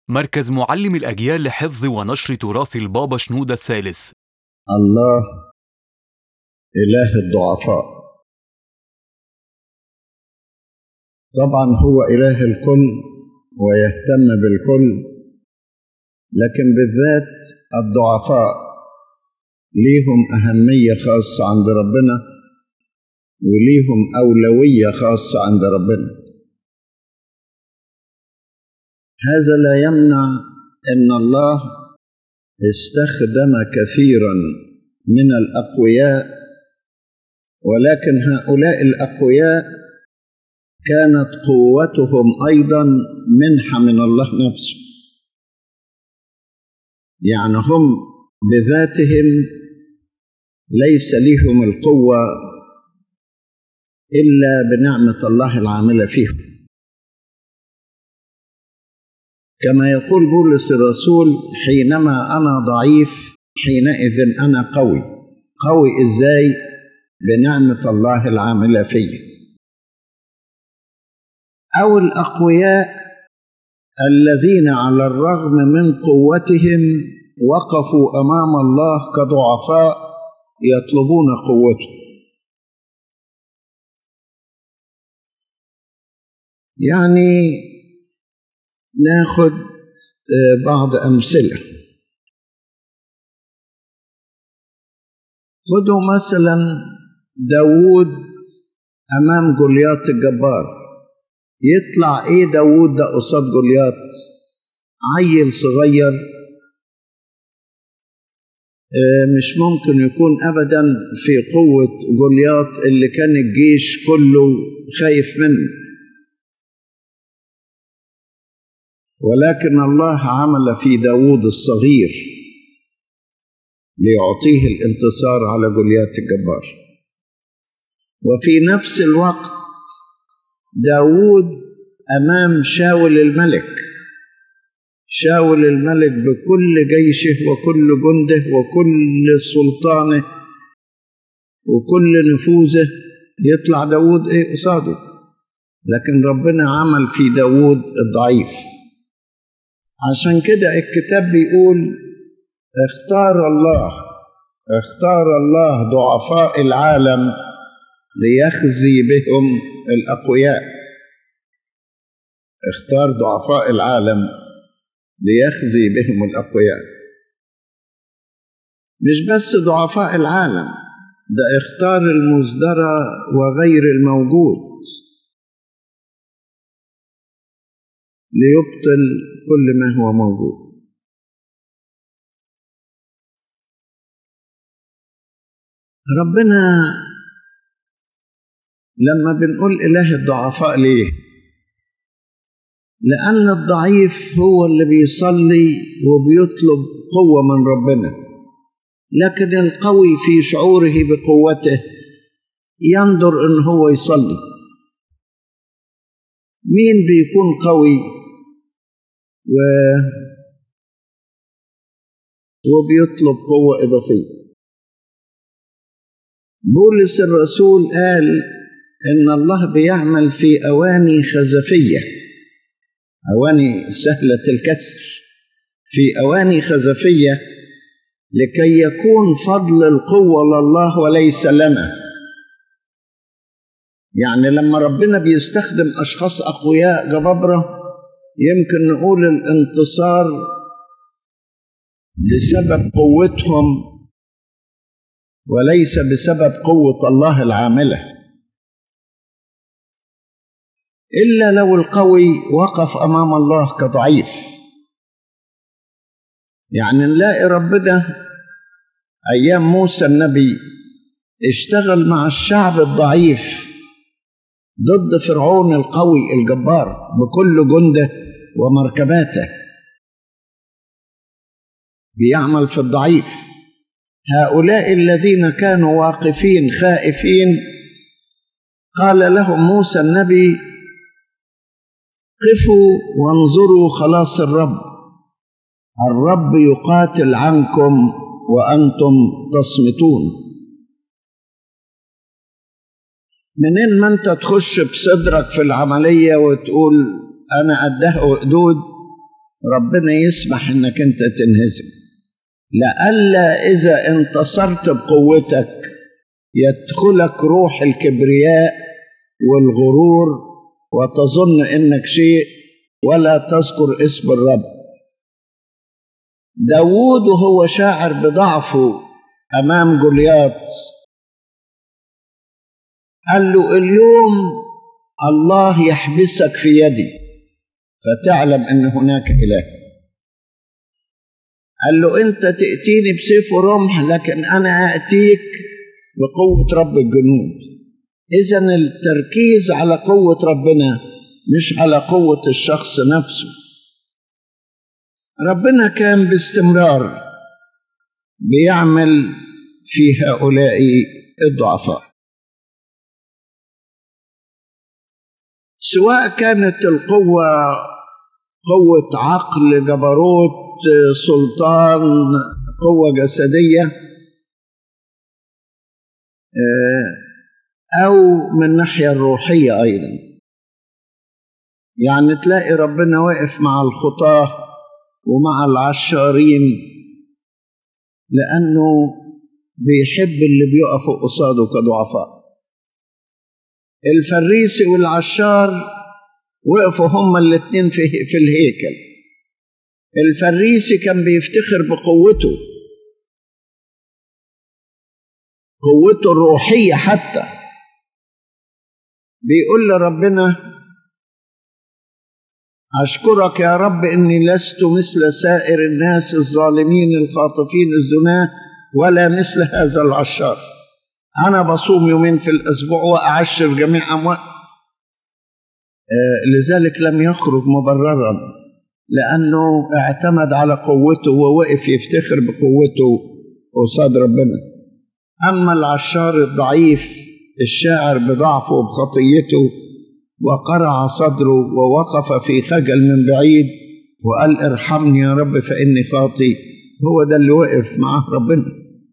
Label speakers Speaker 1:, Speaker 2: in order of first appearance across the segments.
Speaker 1: مركز معلم الأجيال لحفظ ونشر تراث البابا شنودة الثالث
Speaker 2: الله إله الضعفاء طبعا هو إله الكل ويهتم بالكل لكن بالذات الضعفاء ليهم أهمية خاصة عند ربنا وليهم أولوية خاصة عند ربنا هذا لا يمنع أن الله استخدم كثيرا من الأقوياء ولكن هؤلاء الأقوياء كانت قوتهم أيضا منحة من الله نفسه يعني هم بذاتهم ليس لهم القوة إلا بنعمة الله العاملة فيهم كما يقول بولس الرسول حينما أنا ضعيف حينئذ أنا قوي قوي إزاي بنعمة الله العاملة فيه أو الأقوياء الذين على الرغم من قوتهم وقفوا أمام الله كضعفاء يطلبون قوته يعني ناخد بعض أمثلة خدوا مثلا داوود أمام جوليات الجبار يطلع إيه داوود ده قصاد جوليات عيل صغير مش ممكن يكون أبدا في قوة جوليات اللي كان الجيش كله خايف منه ولكن الله عمل في داود الصغير ليعطيه الانتصار على جوليات الجبار وفي نفس الوقت داود أمام شاول الملك شاول الملك بكل جيشه وكل جنده وكل سلطانه وكل نفوذه يطلع داود ايه قصاده لكن ربنا عمل في داود الضعيف عشان كده الكتاب بيقول اختار الله اختار الله ضعفاء العالم ليخزي بهم الأقوياء اختار ضعفاء العالم ليخزي بهم الأقوياء مش بس ضعفاء العالم ده اختار المزدرى وغير الموجود ليبطل كل ما هو موجود ربنا لما بنقول إله الضعفاء ليه لأن الضعيف هو اللي بيصلي وبيطلب قوة من ربنا لكن القوي في شعوره بقوته ينظر إن هو يصلي مين بيكون قوي و وبيطلب قوة إضافية بولس الرسول قال إن الله بيعمل في أواني خزفية أواني سهلة الكسر في أواني خزفية لكي يكون فضل القوة لله وليس لنا يعني لما ربنا بيستخدم أشخاص أقوياء جبابرة يمكن نقول الانتصار بسبب قوتهم وليس بسبب قوة الله العاملة إلا لو القوي وقف أمام الله كضعيف يعني نلاقي ربنا أيام موسى النبي اشتغل مع الشعب الضعيف ضد فرعون القوي الجبار بكل جنده ومركباته بيعمل في الضعيف هؤلاء الذين كانوا واقفين خائفين قال لهم موسى النبي قفوا وانظروا خلاص الرب الرب يقاتل عنكم وانتم تصمتون منين ما انت تخش بصدرك في العمليه وتقول انا قدها وقدود ربنا يسمح انك انت تنهزم لئلا اذا انتصرت بقوتك يدخلك روح الكبرياء والغرور وتظن انك شيء ولا تذكر اسم الرب داوود وهو شاعر بضعفه امام جولياط قال له اليوم الله يحبسك في يدي فتعلم ان هناك اله قال له انت تاتيني بسيف ورمح لكن انا اتيك بقوه رب الجنود اذا التركيز على قوه ربنا مش على قوه الشخص نفسه ربنا كان باستمرار بيعمل في هؤلاء الضعفاء سواء كانت القوة قوة عقل جبروت سلطان قوة جسدية أو من الناحية الروحية أيضا يعني تلاقي ربنا واقف مع الخطاة ومع العشارين لأنه بيحب اللي بيقفوا قصاده كضعفاء الفريسي والعشار وقفوا هما الاتنين في, في الهيكل الفريسي كان بيفتخر بقوته قوته الروحية حتى بيقول لربنا أشكرك يا رب إني لست مثل سائر الناس الظالمين الخاطفين الزناة ولا مثل هذا العشار أنا بصوم يومين في الأسبوع وأعشر جميع أموال آه لذلك لم يخرج مبررا لأنه اعتمد على قوته ووقف يفتخر بقوته قصاد ربنا أما العشار الضعيف الشاعر بضعفه وبخطيته وقرع صدره ووقف في خجل من بعيد وقال ارحمني يا رب فإني خاطي هو ده اللي وقف معاه ربنا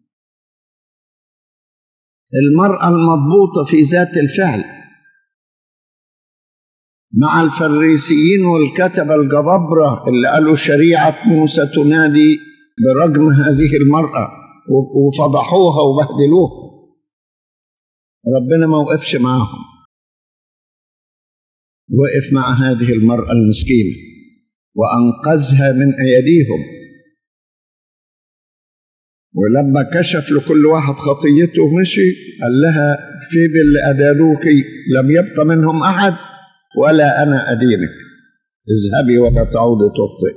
Speaker 2: المرأة المضبوطة في ذات الفعل مع الفريسيين والكتبة الجبابرة اللي قالوا شريعة موسى تنادي برجم هذه المرأة وفضحوها وبهدلوها ربنا ما وقفش معاهم وقف مع هذه المرأة المسكينة وأنقذها من أيديهم ولما كشف لكل واحد خطيته ومشي قال لها في باللي أدانوك لم يبق منهم أحد ولا أنا أدينك اذهبي ولا تعودي تخطئ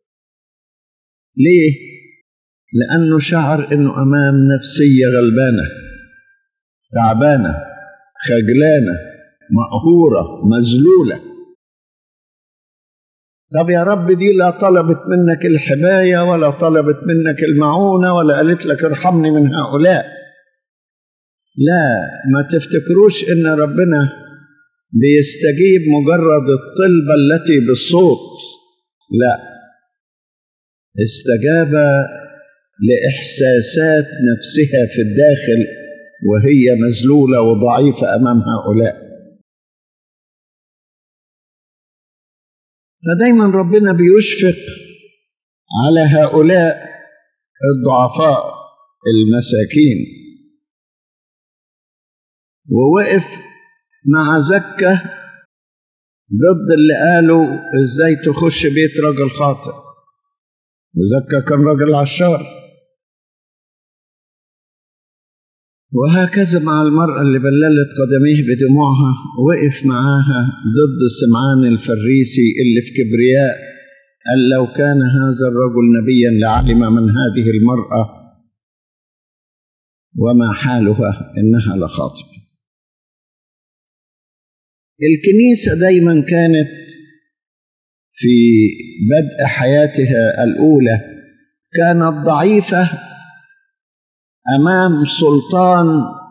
Speaker 2: ليه؟ لأنه شعر أنه أمام نفسية غلبانة تعبانة خجلانة مقهورة مذلولة طب يا رب دي لا طلبت منك الحماية ولا طلبت منك المعونة ولا قالت لك ارحمني من هؤلاء لا ما تفتكروش ان ربنا بيستجيب مجرد الطلبة التي بالصوت لا استجاب لإحساسات نفسها في الداخل وهي مذلولة وضعيفة أمام هؤلاء فدايما ربنا بيشفق على هؤلاء الضعفاء المساكين ووقف مع زكة ضد اللي قالوا ازاي تخش بيت راجل خاطئ وزكة كان راجل عشار وهكذا مع المرأة اللي بللت قدميه بدموعها وقف معاها ضد سمعان الفريسي اللي في كبرياء قال لو كان هذا الرجل نبيا لعلم من هذه المرأة وما حالها إنها لخاطب الكنيسة دايما كانت في بدء حياتها الأولى كانت ضعيفة امام سلطان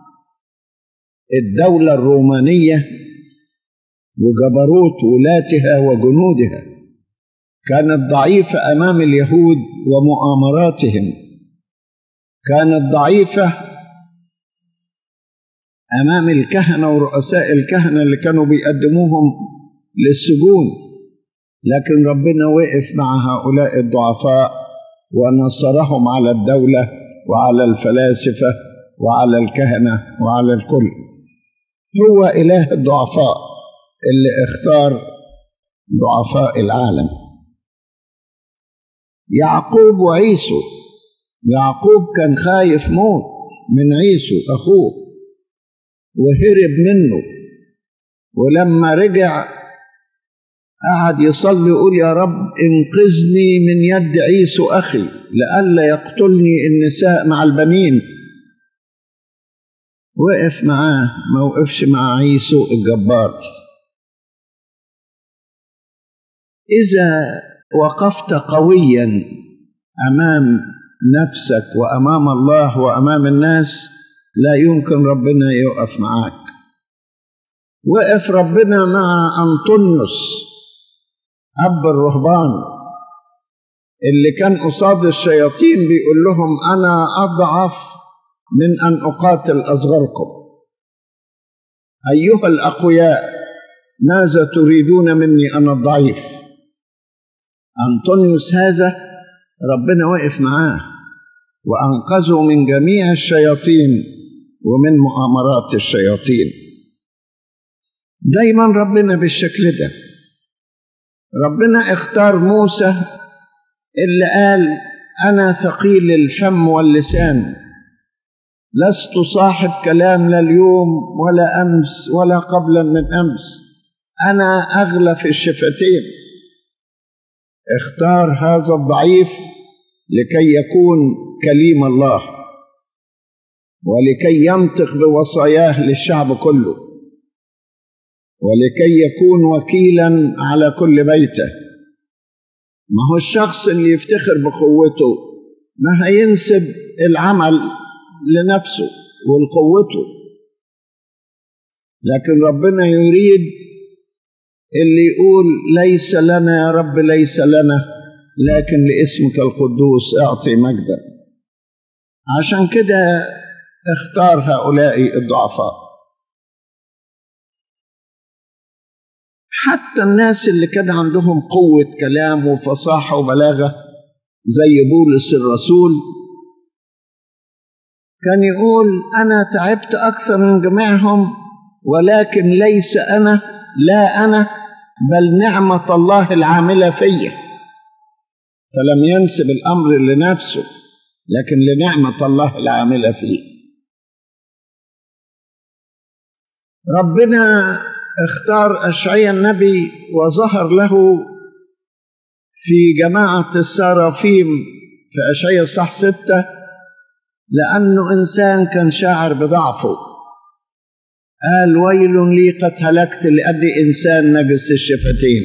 Speaker 2: الدوله الرومانيه وجبروت ولاتها وجنودها كانت ضعيفه امام اليهود ومؤامراتهم كانت ضعيفه امام الكهنه ورؤساء الكهنه اللي كانوا بيقدموهم للسجون لكن ربنا وقف مع هؤلاء الضعفاء ونصرهم على الدولة وعلى الفلاسفة وعلى الكهنة وعلى الكل هو إله الضعفاء اللي اختار ضعفاء العالم يعقوب وعيسو يعقوب كان خايف موت من عيسو أخوه وهرب منه ولما رجع قعد يصلي يقول يا رب انقذني من يد عيسو أخي لئلا يقتلني النساء مع البنين وقف معاه ما وقفش مع عيسو الجبار إذا وقفت قويا أمام نفسك وأمام الله وأمام الناس لا يمكن ربنا يقف معاك وقف ربنا مع أنطونيوس أب الرهبان اللي كان قصاد الشياطين بيقول لهم أنا أضعف من أن أقاتل أصغركم أيها الأقوياء ماذا تريدون مني أنا الضعيف أنطونيوس هذا ربنا وقف معاه وأنقذه من جميع الشياطين ومن مؤامرات الشياطين دايما ربنا بالشكل ده ربنا اختار موسى اللي قال أنا ثقيل الفم واللسان لست صاحب كلام لا اليوم ولا أمس ولا قبلا من أمس أنا أغلى في الشفتين اختار هذا الضعيف لكي يكون كليم الله ولكي ينطق بوصاياه للشعب كله ولكي يكون وكيلا على كل بيته ما هو الشخص اللي يفتخر بقوته ما هينسب العمل لنفسه ولقوته لكن ربنا يريد اللي يقول ليس لنا يا رب ليس لنا لكن لاسمك القدوس اعطي مجدا عشان كده اختار هؤلاء الضعفاء حتى الناس اللي كان عندهم قوة كلام وفصاحة وبلاغة زي بولس الرسول كان يقول أنا تعبت أكثر من جميعهم ولكن ليس أنا لا أنا بل نعمة الله العاملة فيا فلم ينسب الأمر لنفسه لكن لنعمة الله العاملة فيه ربنا اختار أشعيا النبي وظهر له في جماعة السرافيم في أشعيا الصح ستة لأنه إنسان كان شاعر بضعفه قال ويل لي قد هلكت لأني إنسان نجس الشفتين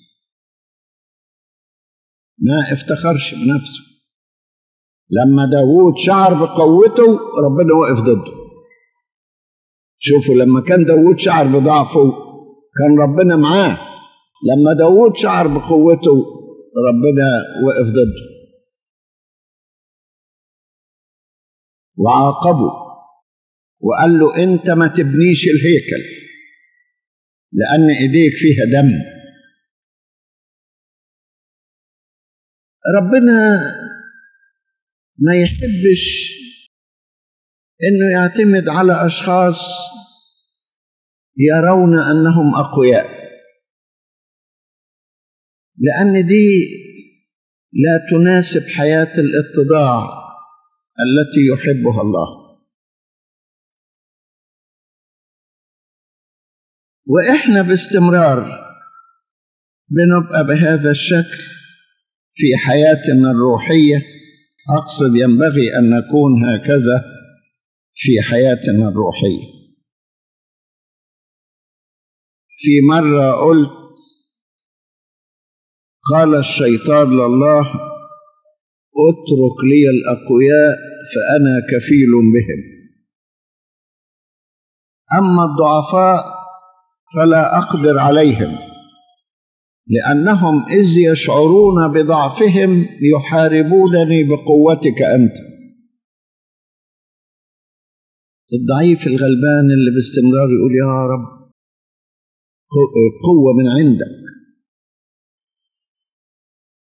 Speaker 2: ما افتخرش بنفسه لما داوود شعر بقوته ربنا وقف ضده شوفوا لما كان داوود شعر بضعفه كان ربنا معاه لما داوود شعر بقوته ربنا وقف ضده وعاقبه وقال له انت ما تبنيش الهيكل لان ايديك فيها دم ربنا ما يحبش انه يعتمد على اشخاص يرون انهم اقوياء لان دي لا تناسب حياه الاتضاع التي يحبها الله واحنا باستمرار بنبقى بهذا الشكل في حياتنا الروحيه اقصد ينبغي ان نكون هكذا في حياتنا الروحيه في مره قلت قال الشيطان لله اترك لي الاقوياء فانا كفيل بهم اما الضعفاء فلا اقدر عليهم لانهم اذ يشعرون بضعفهم يحاربونني بقوتك انت الضعيف الغلبان اللي باستمرار يقول يا رب قوه من عندك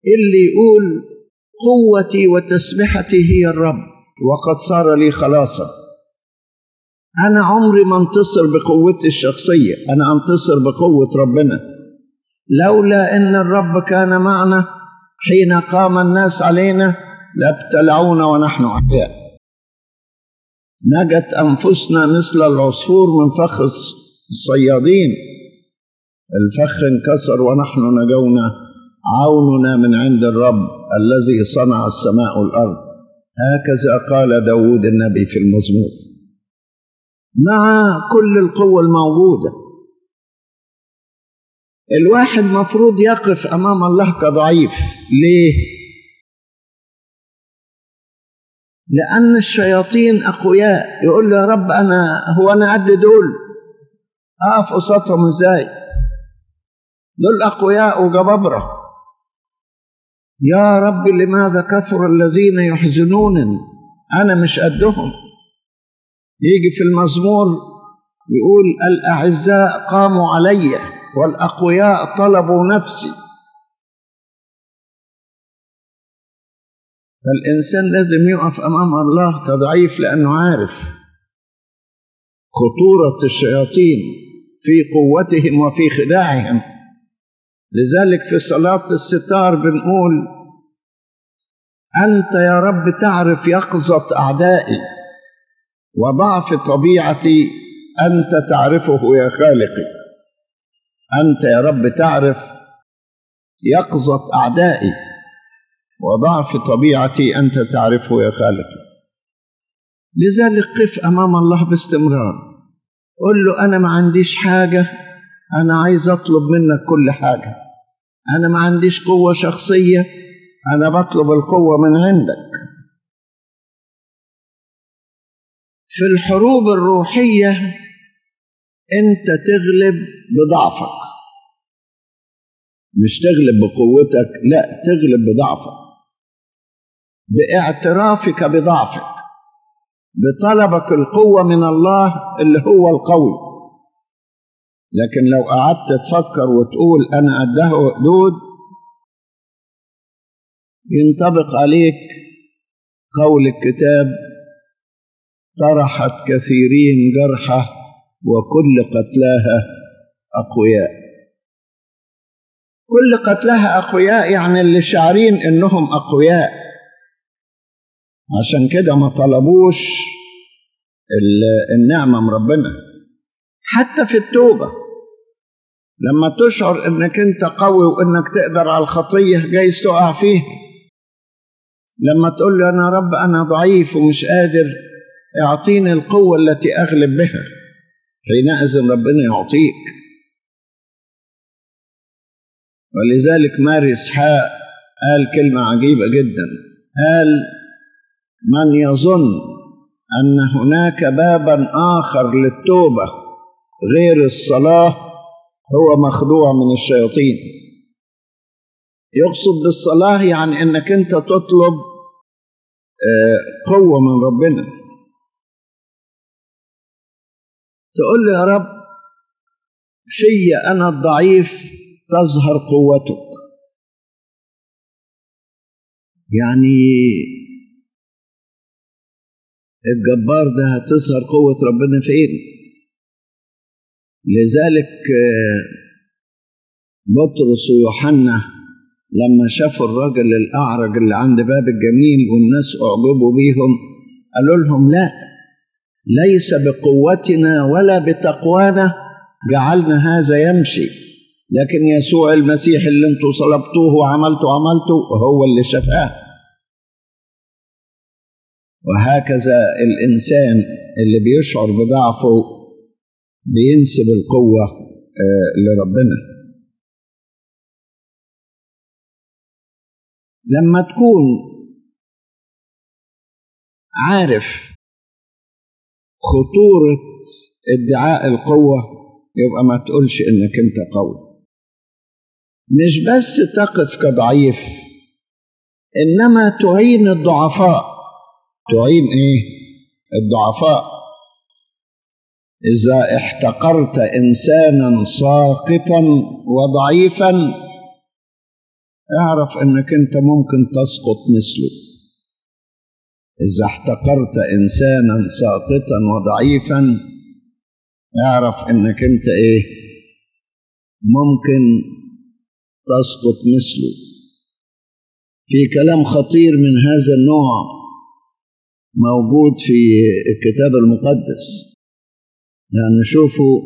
Speaker 2: اللي يقول قوتي وتسبحتي هي الرب وقد صار لي خلاصا أنا عمري ما انتصر بقوتي الشخصية أنا انتصر بقوة ربنا لولا أن الرب كان معنا حين قام الناس علينا لابتلعونا ونحن أحياء نجت أنفسنا مثل العصفور من فخ الصيادين الفخ انكسر ونحن نجونا عوننا من عند الرب الذي صنع السماء والأرض هكذا قال داود النبي في المزمور مع كل القوة الموجودة الواحد مفروض يقف أمام الله كضعيف ليه؟ لأن الشياطين أقوياء يقول له يا رب أنا هو أنا قد دول أقف قصادهم إزاي؟ دول أقوياء وجبابرة يا رب لماذا كثر الذين يحزنونني أنا مش قدهم يجي في المزمور يقول الأعزاء قاموا علي والأقوياء طلبوا نفسي فالإنسان لازم يقف أمام الله كضعيف لأنه عارف خطورة الشياطين في قوتهم وفي خداعهم لذلك في صلاة الستار بنقول أنت يا رب تعرف يقظة أعدائي وضعف طبيعتي أنت تعرفه يا خالقي أنت يا رب تعرف يقظة أعدائي وضعف طبيعتي أنت تعرفه يا خالقي لذلك قف أمام الله باستمرار قل له أنا ما عنديش حاجة أنا عايز أطلب منك كل حاجة أنا ما عنديش قوة شخصية أنا بطلب القوة من عندك في الحروب الروحية أنت تغلب بضعفك مش تغلب بقوتك لا تغلب بضعفك باعترافك بضعفك بطلبك القوة من الله اللي هو القوي لكن لو قعدت تفكر وتقول أنا قده حدود ينطبق عليك قول الكتاب طرحت كثيرين جرحه وكل قتلاها أقوياء كل قتلها أقوياء يعني اللي شعرين إنهم أقوياء عشان كده ما طلبوش النعمة من ربنا حتى في التوبة لما تشعر انك انت قوي وانك تقدر على الخطية جايز تقع فيه لما تقول له انا رب انا ضعيف ومش قادر اعطيني القوة التي اغلب بها حينئذ ربنا يعطيك ولذلك ماري اسحاق قال كلمة عجيبة جدا قال من يظن أن هناك بابا آخر للتوبة غير الصلاة هو مخدوع من الشياطين يقصد بالصلاة يعني أنك أنت تطلب قوة من ربنا تقول له يا رب في أنا الضعيف تظهر قوتك يعني الجبار ده هتظهر قوة ربنا فين لذلك بطرس ويوحنا لما شافوا الراجل الأعرج اللي عند باب الجميل والناس أعجبوا بيهم قالوا لهم لا ليس بقوتنا ولا بتقوانا جعلنا هذا يمشي لكن يسوع المسيح اللي انتوا صلبتوه وعملتوا عملته هو اللي شفاه وهكذا الإنسان اللي بيشعر بضعفه بينسب القوة لربنا لما تكون عارف خطورة ادعاء القوة يبقى ما تقولش انك انت قوي مش بس تقف كضعيف انما تعين الضعفاء تعين ايه الضعفاء اذا احتقرت انسانا ساقطا وضعيفا اعرف انك انت ممكن تسقط مثله اذا احتقرت انسانا ساقطا وضعيفا اعرف انك انت ايه ممكن تسقط مثله في كلام خطير من هذا النوع موجود في الكتاب المقدس يعني شوفوا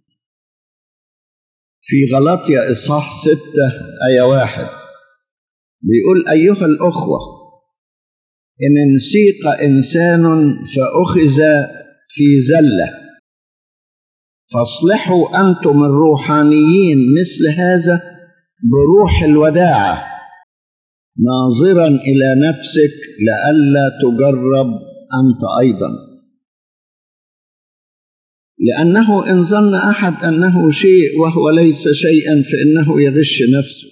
Speaker 2: في غلطية إصحاح ستة آية واحد بيقول أيها الأخوة إن انسيق إنسان فأخذ في زلة فاصلحوا أنتم الروحانيين مثل هذا بروح الوداعة ناظرا إلى نفسك لئلا تجرب أنت أيضا لأنه إن ظن أحد أنه شيء وهو ليس شيئا فإنه يغش نفسه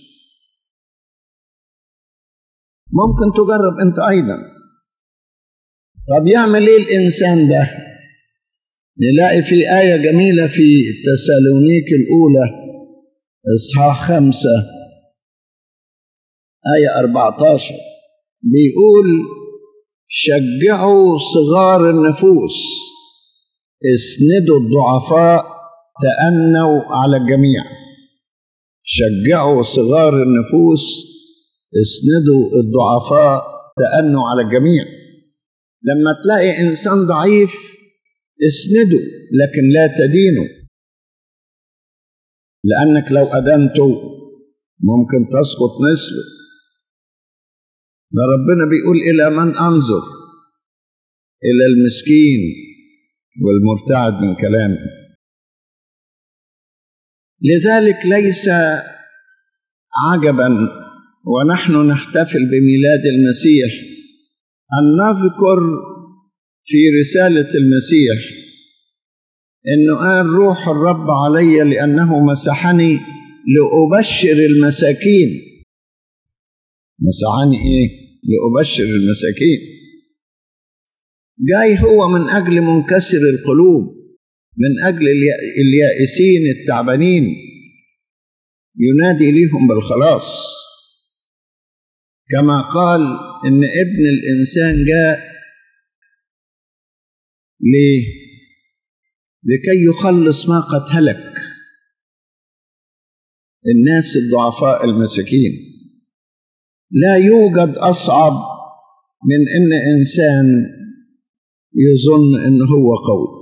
Speaker 2: ممكن تجرب أنت أيضا طب يعمل إيه الإنسان ده نلاقي في آية جميلة في تسالونيك الأولى إصحاح خمسة آية 14 بيقول شجعوا صغار النفوس اسندوا الضعفاء تأنوا على الجميع شجعوا صغار النفوس اسندوا الضعفاء تأنوا على الجميع لما تلاقي إنسان ضعيف اسنده لكن لا تدينه لأنك لو أدنته ممكن تسقط مثله ده ربنا بيقول إلى من أنظر إلى المسكين والمرتعد من كلامه لذلك ليس عجبا ونحن نحتفل بميلاد المسيح أن نذكر في رسالة المسيح إنه قال روح الرب علي لأنه مسحني لأبشر المساكين مسحني إيه؟ لأبشر المساكين جاي هو من أجل منكسر القلوب من أجل اليائسين التعبانين ينادي ليهم بالخلاص كما قال إن ابن الإنسان جاء ليه؟ لكي يخلص ما قد هلك الناس الضعفاء المساكين لا يوجد أصعب من إن إنسان يظن إن هو قوي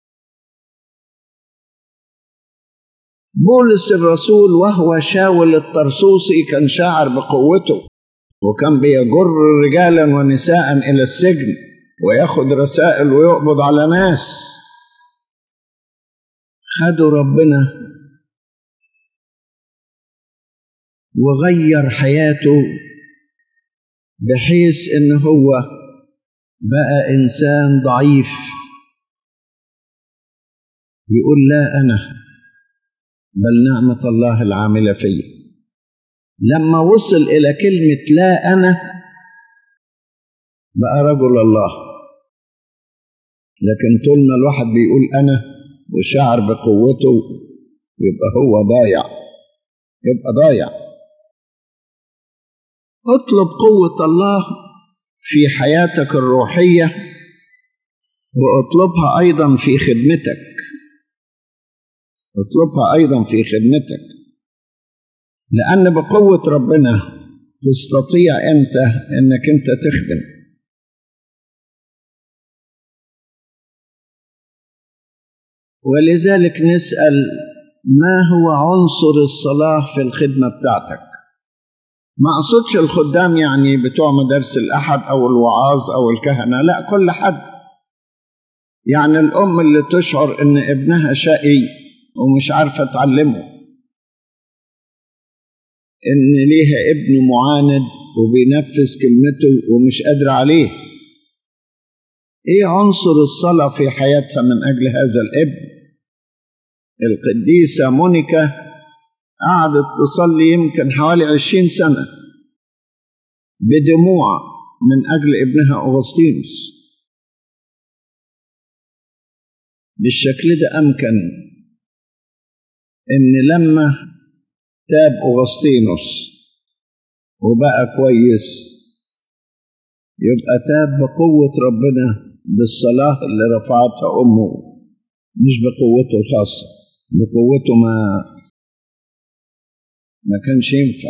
Speaker 2: بولس الرسول وهو شاول الطرسوسي كان شاعر بقوته وكان بيجر رجالا ونساء إلى السجن وياخد رسائل ويقبض على ناس خدوا ربنا وغير حياته بحيث ان هو بقى انسان ضعيف يقول لا انا بل نعمه الله العامله فيا لما وصل الى كلمه لا انا بقى رجل الله لكن طول ما الواحد بيقول انا وشعر بقوته يبقى هو ضايع يبقى ضايع اطلب قوة الله في حياتك الروحية واطلبها أيضا في خدمتك اطلبها أيضا في خدمتك لأن بقوة ربنا تستطيع أنت أنك أنت تخدم ولذلك نسأل ما هو عنصر الصلاة في الخدمة بتاعتك ما أقصدش الخدام يعني بتوع مدارس الأحد أو الوعاظ أو الكهنة لا كل حد يعني الأم اللي تشعر إن ابنها شقي ومش عارفة تعلمه إن ليها ابن معاند وبينفذ كلمته ومش قادر عليه إيه عنصر الصلاة في حياتها من أجل هذا الابن القديسة مونيكا قعدت تصلي يمكن حوالي عشرين سنة بدموع من أجل ابنها أغسطينوس بالشكل ده أمكن إن لما تاب أغسطينوس وبقى كويس يبقى تاب بقوة ربنا بالصلاة اللي رفعتها أمه مش بقوته الخاصة بقوته ما ما كانش ينفع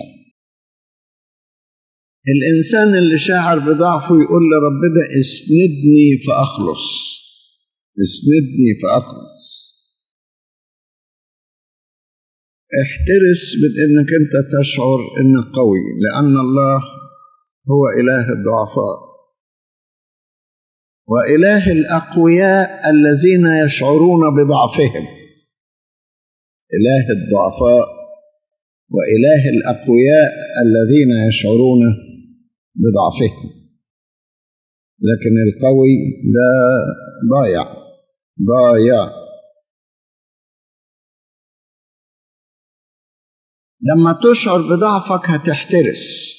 Speaker 2: الإنسان اللي شاعر بضعفه يقول لربنا اسندني فأخلص اسندني فأخلص احترس من انك انت تشعر انك قوي لان الله هو اله الضعفاء واله الاقوياء الذين يشعرون بضعفهم اله الضعفاء واله الاقوياء الذين يشعرون بضعفهم لكن القوي ده ضايع ضايع لما تشعر بضعفك هتحترس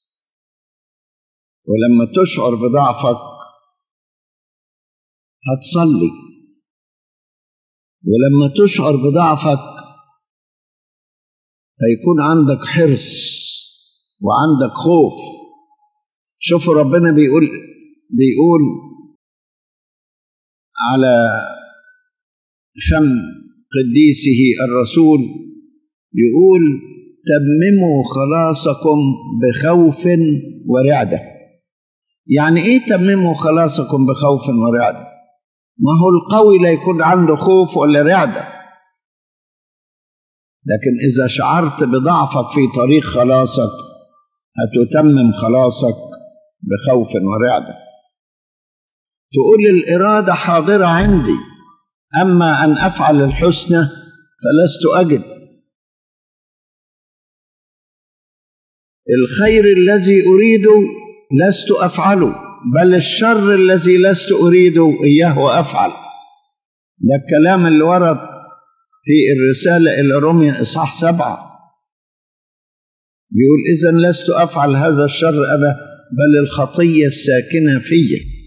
Speaker 2: ولما تشعر بضعفك هتصلي ولما تشعر بضعفك هيكون عندك حرص وعندك خوف شوفوا ربنا بيقول بيقول على فم قديسه الرسول يقول تمموا خلاصكم بخوف ورعدة يعني ايه تمموا خلاصكم بخوف ورعدة ما هو القوي لا يكون عنده خوف ولا رعدة لكن إذا شعرت بضعفك في طريق خلاصك هتتمم خلاصك بخوف ورعدة تقول الإرادة حاضرة عندي أما أن أفعل الحسنى فلست أجد الخير الذي أريده لست أفعله بل الشر الذي لست أريده إياه أفعل ده الكلام اللي ورد في الرسالة إلى روميا إصحاح سبعة بيقول إذا لست أفعل هذا الشر أنا بل الخطية الساكنة في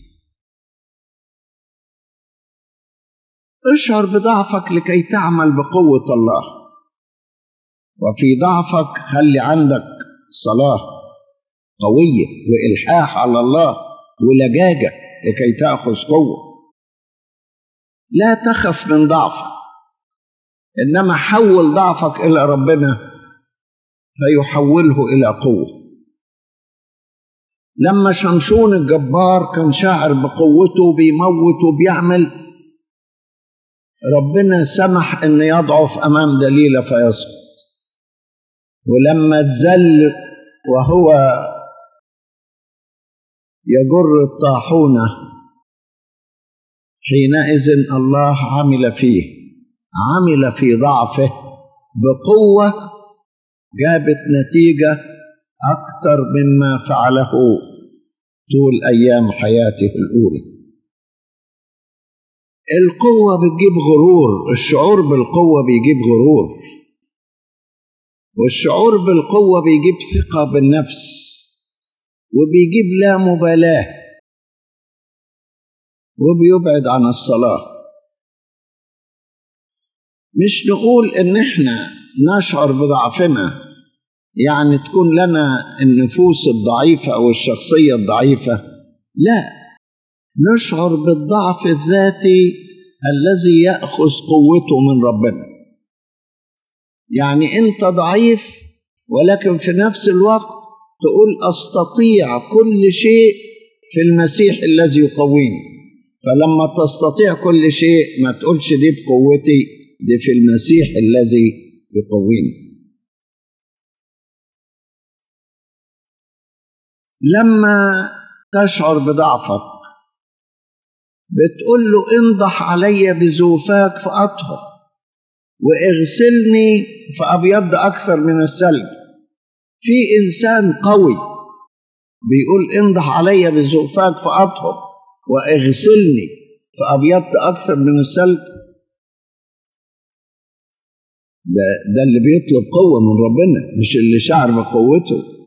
Speaker 2: اشعر بضعفك لكي تعمل بقوة الله وفي ضعفك خلي عندك صلاة قوية وإلحاح على الله ولجاجة لكي تأخذ قوة لا تخف من ضعفك إنما حول ضعفك إلى ربنا فيحوله إلى قوة لما شمشون الجبار كان شاعر بقوته بيموت وبيعمل ربنا سمح ان يضعف امام دليله فيسقط ولما تزل وهو يجر الطاحونه حينئذ الله عمل فيه عمل في ضعفه بقوه جابت نتيجه اكثر مما فعله طول ايام حياته الاولى القوة بتجيب غرور الشعور بالقوة بيجيب غرور والشعور بالقوة بيجيب ثقة بالنفس وبيجيب لا مبالاة وبيبعد عن الصلاة مش نقول ان احنا نشعر بضعفنا يعني تكون لنا النفوس الضعيفة او الشخصية الضعيفة لا نشعر بالضعف الذاتي الذي ياخذ قوته من ربنا يعني انت ضعيف ولكن في نفس الوقت تقول استطيع كل شيء في المسيح الذي يقويني فلما تستطيع كل شيء ما تقولش دي بقوتي دي في المسيح الذي يقويني لما تشعر بضعفك بتقول له انضح علي بزوفاك فأطهر واغسلني فأبيض أكثر من الثلج في إنسان قوي بيقول انضح علي بزوفاك فأطهر واغسلني فأبيض أكثر من الثلج ده, ده اللي بيطلب قوة من ربنا مش اللي شعر بقوته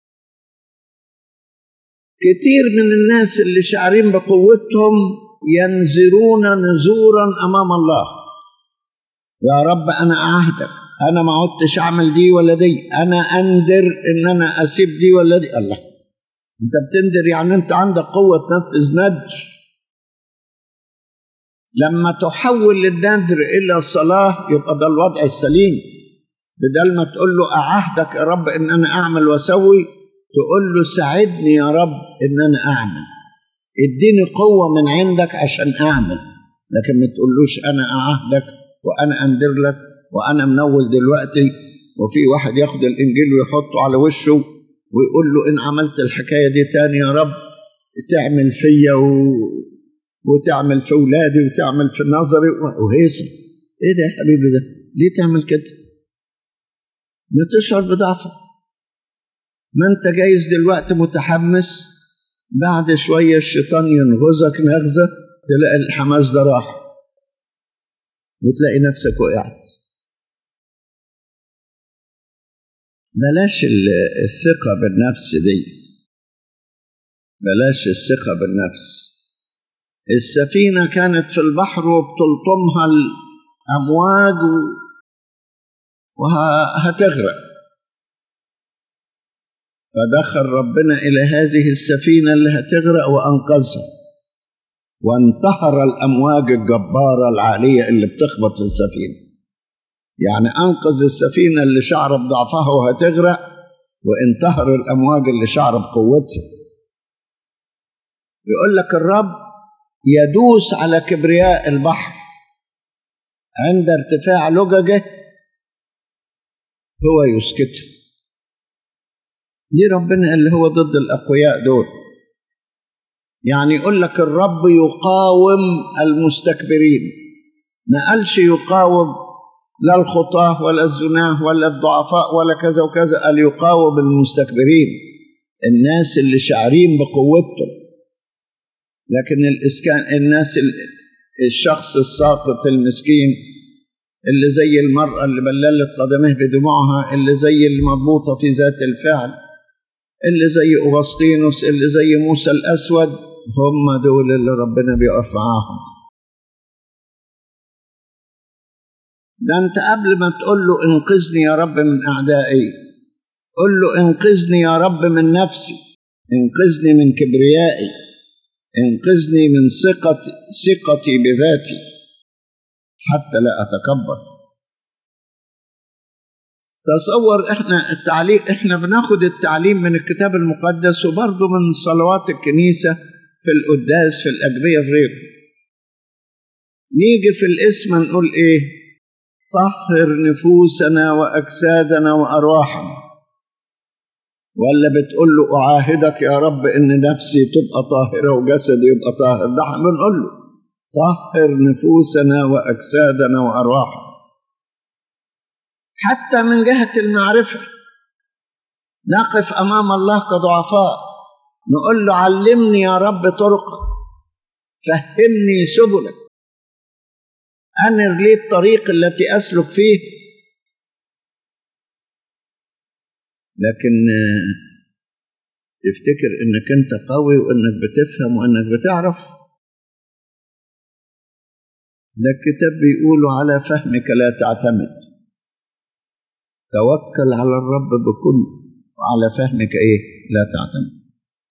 Speaker 2: كتير من الناس اللي شعرين بقوتهم ينزلون نزورا امام الله يا رب انا اعهدك انا ما عدتش اعمل دي ولا دي انا اندر ان انا اسيب دي ولا دي الله انت بتندر يعني انت عندك قوه تنفذ ندر لما تحول الندر الى الصلاه يبقى ده الوضع السليم بدل ما تقول له اعهدك يا رب ان انا اعمل واسوي تقول له ساعدني يا رب ان انا اعمل اديني قوه من عندك عشان اعمل لكن ما تقولوش انا اعهدك وانا اندر لك وانا منول دلوقتي وفي واحد ياخد الانجيل ويحطه على وشه ويقول له ان عملت الحكايه دي تاني يا رب تعمل فيا و... وتعمل في اولادي وتعمل في نظري وهيصه ايه ده يا حبيبي ده ليه تعمل كده بتشعر بضعفك ما انت جايز دلوقتي متحمس بعد شويه الشيطان ينغزك نغزه تلاقي الحماس ده راح وتلاقي نفسك وقعت بلاش الثقة بالنفس دي بلاش الثقة بالنفس السفينة كانت في البحر وبتلطمها الأمواج وهتغرق فدخل ربنا إلى هذه السفينة اللي هتغرق وأنقذها وانتهر الأمواج الجبارة العالية اللي بتخبط في السفينة يعني أنقذ السفينة اللي شعر بضعفها وهتغرق وانتهر الأمواج اللي شعر بقوتها يقول لك الرب يدوس على كبرياء البحر عند ارتفاع لججه هو يسكتها دي ربنا اللي هو ضد الأقوياء دول يعني يقول لك الرب يقاوم المستكبرين ما قالش يقاوم لا الخطاة ولا الزناه ولا الضعفاء ولا كذا وكذا قال يقاوم المستكبرين الناس اللي شعرين بقوتهم لكن الإسكان الناس الشخص الساقط المسكين اللي زي المرأة اللي بللت قدمه بدموعها اللي زي المضبوطة في ذات الفعل اللي زي أغسطينوس اللي زي موسى الأسود هم دول اللي ربنا بيقف معاهم ده انت قبل ما تقول له انقذني يا رب من اعدائي قل له انقذني يا رب من نفسي انقذني من كبريائي انقذني من ثقتي ثقتي بذاتي حتى لا اتكبر تصور احنا التعليم احنا بناخد التعليم من الكتاب المقدس وبرضه من صلوات الكنيسه في القداس في الاجبيه في غيره نيجي في الاسم نقول ايه طهر نفوسنا واجسادنا وارواحنا ولا بتقول له اعاهدك يا رب ان نفسي تبقى طاهره وجسدي يبقى طاهر ده احنا بنقول له طهر نفوسنا واجسادنا وارواحنا حتى من جهه المعرفه نقف امام الله كضعفاء نقول له علمني يا رب طرقك فهمني سبلك أنر لي الطريق التي أسلك فيه لكن تفتكر انك انت قوي وانك بتفهم وانك بتعرف ده الكتاب بيقول على فهمك لا تعتمد توكل على الرب بكل وعلى فهمك ايه لا تعتمد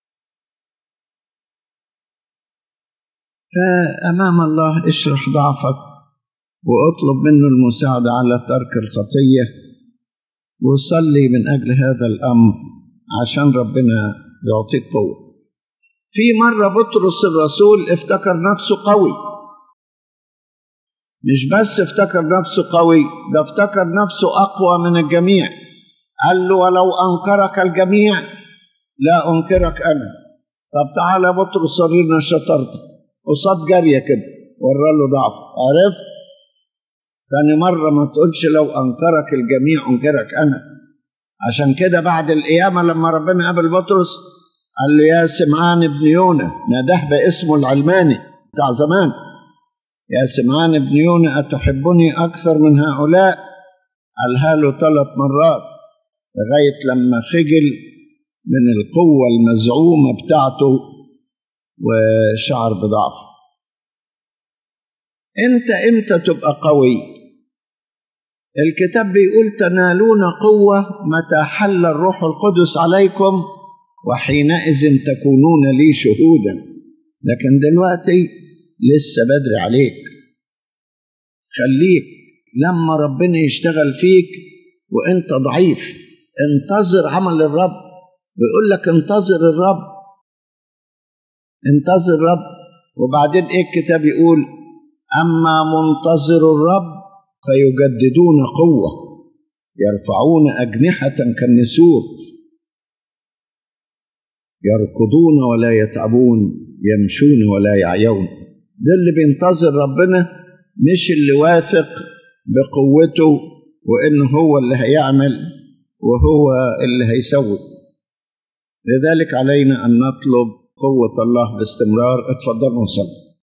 Speaker 2: فامام الله اشرح ضعفك واطلب منه المساعدة على ترك الخطية وصلي من أجل هذا الأمر عشان ربنا يعطيك قوة في مرة بطرس الرسول افتكر نفسه قوي مش بس افتكر نفسه قوي ده افتكر نفسه أقوى من الجميع قال له ولو أنكرك الجميع لا أنكرك أنا طب تعالى بطرس ورينا شطارتك قصاد جارية كده ورى له ضعف عرفت تاني مرة ما تقولش لو أنكرك الجميع أنكرك أنا عشان كده بعد القيامة لما ربنا قابل بطرس قال له يا سمعان ابن يونا ناداه باسمه العلماني بتاع زمان يا سمعان ابن يونا أتحبني أكثر من هؤلاء قالها له ثلاث مرات لغاية لما خجل من القوة المزعومة بتاعته وشعر بضعفه انت امتى تبقى قوي الكتاب بيقول تنالون قوة متى حل الروح القدس عليكم وحينئذ تكونون لي شهودا لكن دلوقتي لسه بدري عليك خليك لما ربنا يشتغل فيك وانت ضعيف انتظر عمل الرب بيقول لك انتظر الرب انتظر الرب وبعدين ايه الكتاب يقول اما منتظر الرب فيجددون قوه يرفعون اجنحه كالنسور يركضون ولا يتعبون يمشون ولا يعيون ده اللي بينتظر ربنا مش اللي واثق بقوته وانه هو اللي هيعمل وهو اللي هيسوي لذلك علينا ان نطلب قوه الله باستمرار اتفضلوا نصلي